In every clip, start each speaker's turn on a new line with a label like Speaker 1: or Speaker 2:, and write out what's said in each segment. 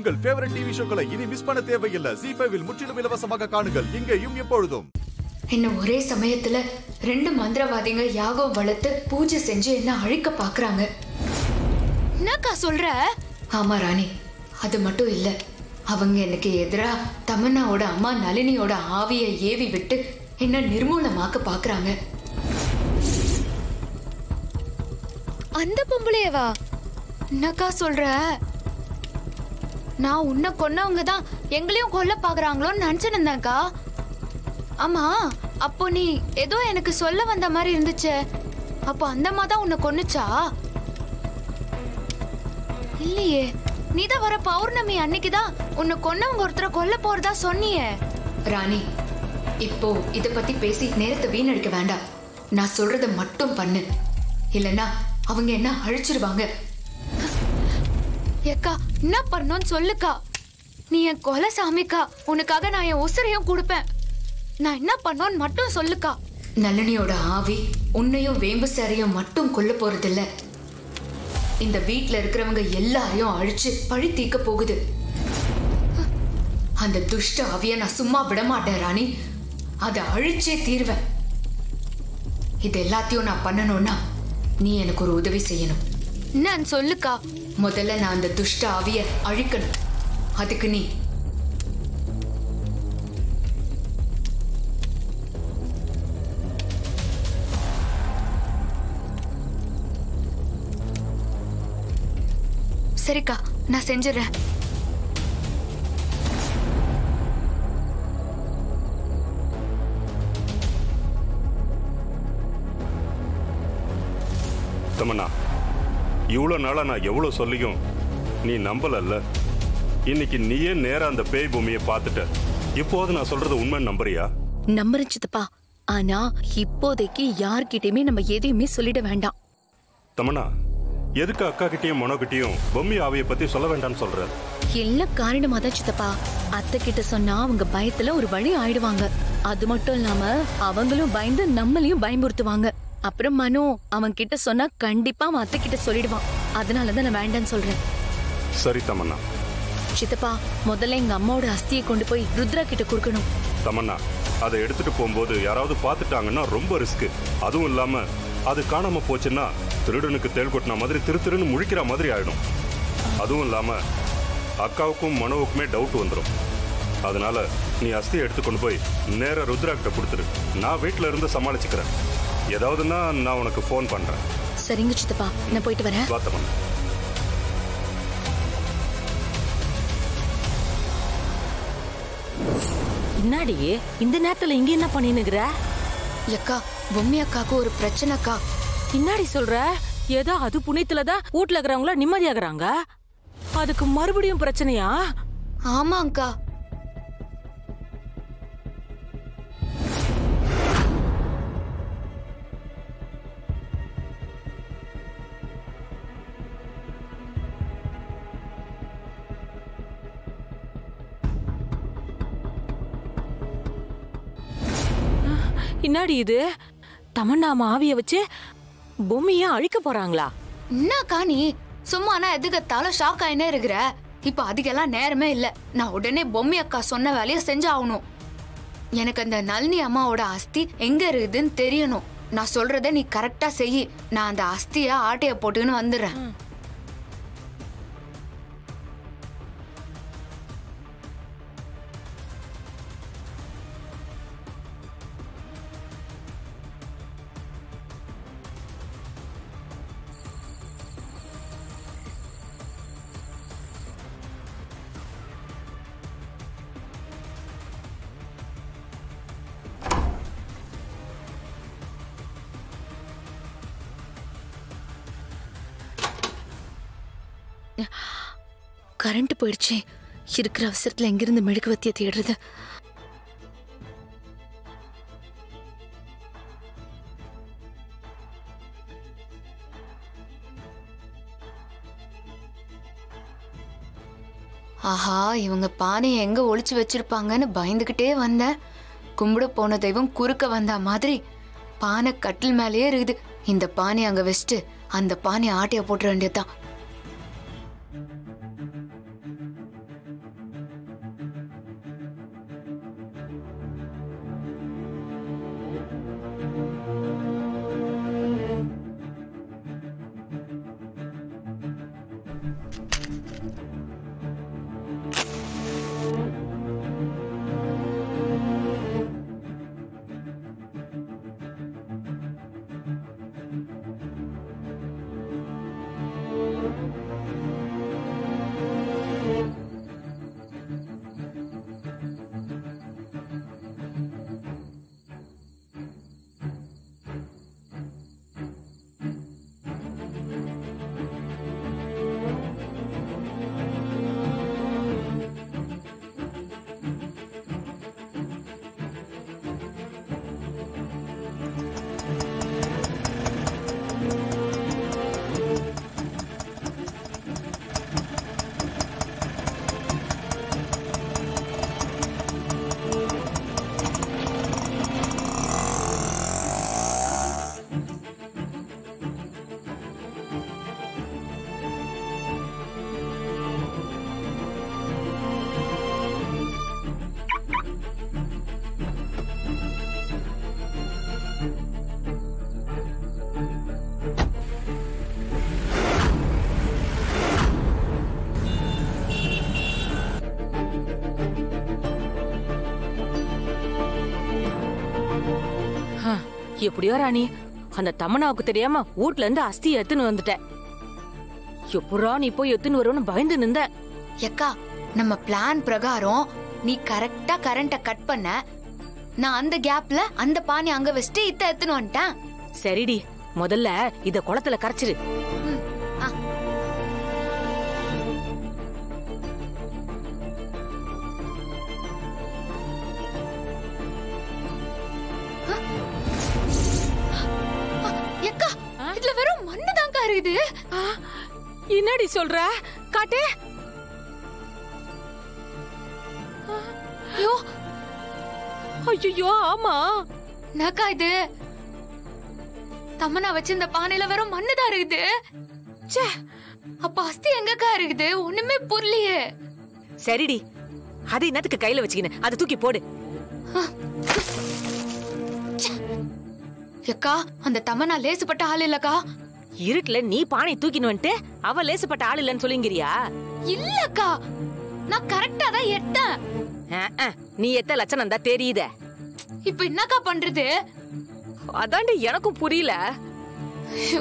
Speaker 1: உங்கள் favourite TV ஷோக்களை இனி miss பண்ண தேவையில்லை ஜி ஃபைவில் முற்றிலும் இலவசமாக காணுங்கள் இங்கேயும் எப்பொழுதும்
Speaker 2: என்ன ஒரே சமயத்துல ரெண்டு மந்திரவாதிங்க யாகம் வளர்த்து பூஜை செஞ்சு என்ன அழிக்க பாக்குறாங்க
Speaker 3: என்னக்கா சொல்ற
Speaker 2: ஆமா ராணி அது மட்டும் இல்ல அவங்க எனக்கு எதிரா தமன்னாவோட அம்மா நளினியோட ஆவியை ஏவி விட்டு என்ன நிர்மூலமாக்க பாக்குறாங்க
Speaker 3: அந்த பொம்பளையவா என்னக்கா சொல்ற நான் உன்னை கொன்னவங்க தான் எங்களையும் கொல்ல பாக்குறாங்களோன்னு நினைச்சிருந்தேன்க்கா ஆமா அப்போ நீ ஏதோ எனக்கு சொல்ல வந்த மாதிரி இருந்துச்சே அப்போ அந்த அம்மா தான் உன்னை கொன்னுச்சா இல்லையே நீதான் வர பௌர்ணமி அன்னைக்கு தான் உன்னை கொன்னவங்க ஒருத்தரை கொல்ல போறதா சொன்னியே
Speaker 2: ராணி இப்போ இத பத்தி பேசி நேரத்தை வீணடிக்க வேண்டாம் நான் சொல்றத மட்டும் பண்ணு இல்லனா அவங்க என்ன அழிச்சிருவாங்க
Speaker 3: ஏக்கா என்ன பண்ணணும்னு சொல்லுக்கா நீ என் கொலை சாமிக்கா உனக்காக நான் என் உசுரையும் கொடுப்பேன் நான் என்ன பண்ணோன்னு மட்டும் சொல்லுக்கா
Speaker 2: நளினியோட ஆவி உன்னையும் வேம்பு சாரையும் மட்டும் கொல்ல போறதில்ல இந்த வீட்ல இருக்கிறவங்க எல்லாரையும் அழிச்சு பழி தீர்க்க போகுது அந்த துஷ்ட ஆவிய நான் சும்மா விட மாட்டேன் ராணி அதை அழிச்சே தீர்வேன் இது எல்லாத்தையும் நான் பண்ணணும்னா நீ எனக்கு ஒரு உதவி செய்யணும்
Speaker 3: என்னன்னு சொல்லுக்கா
Speaker 2: முதல்ல நான் அந்த துஷ்ட ஆவிய அழிக்கணும் அதுக்கு நீ
Speaker 3: சரிக்கா நான் செஞ்சிடறேன்
Speaker 4: தமன்னா இவ்வளோ நாளா நான் எவ்வளோ சொல்லியும் நீ நம்பலல்ல இன்னைக்கு நீயே நேரா அந்த பேய் பூமியை பார்த்துட்ட இப்போது நான் சொல்றது உண்மை நம்புறியா
Speaker 5: நம்புறேன் சித்தப்பா ஆனா இப்போதைக்கு யார்கிட்டயுமே நம்ம எதையுமே சொல்லிட வேண்டாம்
Speaker 4: தமன்னா எதுக்கு அக்கா கிட்டயும் மனோ கிட்டயும் பொம்மி ஆவியை பத்தி சொல்ல வேண்டாம்னு சொல்ற
Speaker 5: எல்லாம் காரணமா தான் சித்தப்பா அத்தை கிட்ட சொன்னா அவங்க பயத்துல ஒரு வழி ஆயிடுவாங்க அது மட்டும் இல்லாம அவங்களும் பயந்து நம்மளையும் பயமுறுத்துவாங்க அப்புறம் மனோ அவன் கிட்ட சொன்னா கண்டிப்பா அவன் அத்தை கிட்ட சொல்லிடுவான் அதனாலதான் நான் வேண்டாம்னு சொல்றேன்
Speaker 4: சரி தமன்னா
Speaker 5: சித்தப்பா முதல்ல எங்க அம்மாவோட அஸ்தியை கொண்டு போய் ருத்ரா கிட்ட கொடுக்கணும்
Speaker 4: தமன்னா அதை எடுத்துட்டு போகும்போது யாராவது பார்த்துட்டாங்கன்னா ரொம்ப ரிஸ்க் அதுவும் இல்லாம அது காணாம போச்சுன்னா திருடனுக்கு தேள் கொட்டின மாதிரி திரு திருன்னு முழிக்கிற மாதிரி ஆயிடும் அதுவும் இல்லாம அக்காவுக்கும் மனோவுக்குமே டவுட் வந்துடும் அதனால நீ அஸ்தியை எடுத்து கொண்டு போய் நேரா ருத்ரா கிட்ட கொடுத்துரு நான் வீட்ல இருந்து சமாளிச்சுக்கிறேன் ஏதாவதுன்னா நான் உனக்கு ஃபோன் பண்றேன்
Speaker 5: சரிங்க சித்தப்பா நான் போயிட்டு வரேன்
Speaker 4: வா தமன்னா
Speaker 6: என்னடி இந்த நேரத்துல இங்க என்ன பண்ணினுங்கிற
Speaker 3: அக்கா பொம்மி அக்காவுக்கு ஒரு பிரச்சனைக்கா
Speaker 6: பின்னாடி சொல்ற ஏதோ அது புண்ணியத்துலதான் வீட்டுல இருக்கிறவங்கள நிம்மதியாகிறாங்க அதுக்கு மறுபடியும் பிரச்சனையா
Speaker 3: ஆமாங்கக்கா
Speaker 6: என்னடி இது தமன்னா ஆவிய வச்சு பொம்மைய அழிக்க போறாங்களா
Speaker 3: என்னக்கா நீ சும்மானா எதுக்கத்தாலும் ஷாக் ஆயினே இருக்கிற இப்ப அதுக்கெல்லாம் நேரமே இல்ல நான் உடனே பொம்மி அக்கா சொன்ன வேலையை செஞ்சாகணும் எனக்கு அந்த நளினி அம்மாவோட அஸ்தி எங்க இருக்குதுன்னு தெரியணும் நான் சொல்றத நீ கரெக்டா செய் நான் அந்த அஸ்திய ஆட்டைய போட்டுன்னு வந்துடுறேன்
Speaker 5: கரண்ட் போயிடுச்சே இருக்கிற அவசரத்துல எங்கிருந்து மெழுகுவத்திய தேடுறது
Speaker 3: ஆஹா இவங்க பானையை எங்க ஒளிச்சு வச்சிருப்பாங்கன்னு பயந்துகிட்டே வந்தேன் கும்பிட போன தெய்வம் குறுக்க வந்த மாதிரி பானை கட்டில் மேலேயே இருக்குது இந்த பானை அங்க வச்சுட்டு அந்த பானை ஆட்டைய போட்டுற வேண்டியதுதான்
Speaker 6: எப்படியோ ராணி அந்த தமனாவுக்கு தெரியாம வீட்ல இருந்து அஸ்தி எடுத்துன்னு வந்துட்டேன் எப்படா நீ போய் எடுத்துன்னு வருவன்னு பயந்து நின்ற
Speaker 3: எக்கா நம்ம பிளான் பிரகாரம் நீ கரெக்டா கரண்ட கட் பண்ண நான் அந்த கேப்ல அந்த பானை அங்க வச்சுட்டு இத்த எடுத்துன்னு வந்துட்டேன்
Speaker 6: சரிடி முதல்ல இத குளத்துல கரைச்சிரு
Speaker 3: ம், ஆ. ஆ, எக்கா இதுல வெறும் மண்ணு தான்க்கா இருக்குது
Speaker 6: ஆ, என்னடி சொல்ற காட்டு
Speaker 3: ஐயோ
Speaker 6: ஐயோ ஆமா
Speaker 3: என்னக்கா இது தமனா வச்சிருந்த பானையில வெறும் மண்ணு தான் இருக்குது ச்சே அப்ப அஸ்தி எங்கக்கா இருக்குது ஒண்ணுமே புரியலையே
Speaker 6: சரிடி அதை என்னத்துக்கு கையில வச்சுக்கின்னு அதை தூக்கி போடு
Speaker 3: எக்கா அந்த தமனா லேசுப்பட்ட ஆள் இல்லக்கா
Speaker 6: இருட்டுல நீ பானை தூக்கின்னு வந்துட்டு அவ லேசுப்பட்ட ஆள் இல்லைன்னு சொல்லுங்கிறியா
Speaker 3: இல்லக்கா நான் கரெக்டா தான் எட்டேன்
Speaker 6: அஹ், அஹ், நீ எத்த லட்சணம் தான் தெரியுத
Speaker 3: இப்ப என்னக்கா பண்றது
Speaker 6: அதாண்டி எனக்கும் புரியல
Speaker 3: ஐயோ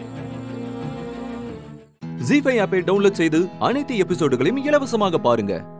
Speaker 7: ஜி ஃபைவ் ஆப்பை டவுன்லோட் செய்து அனைத்து எபிசோடுகளையும் இலவசமாக பாருங்க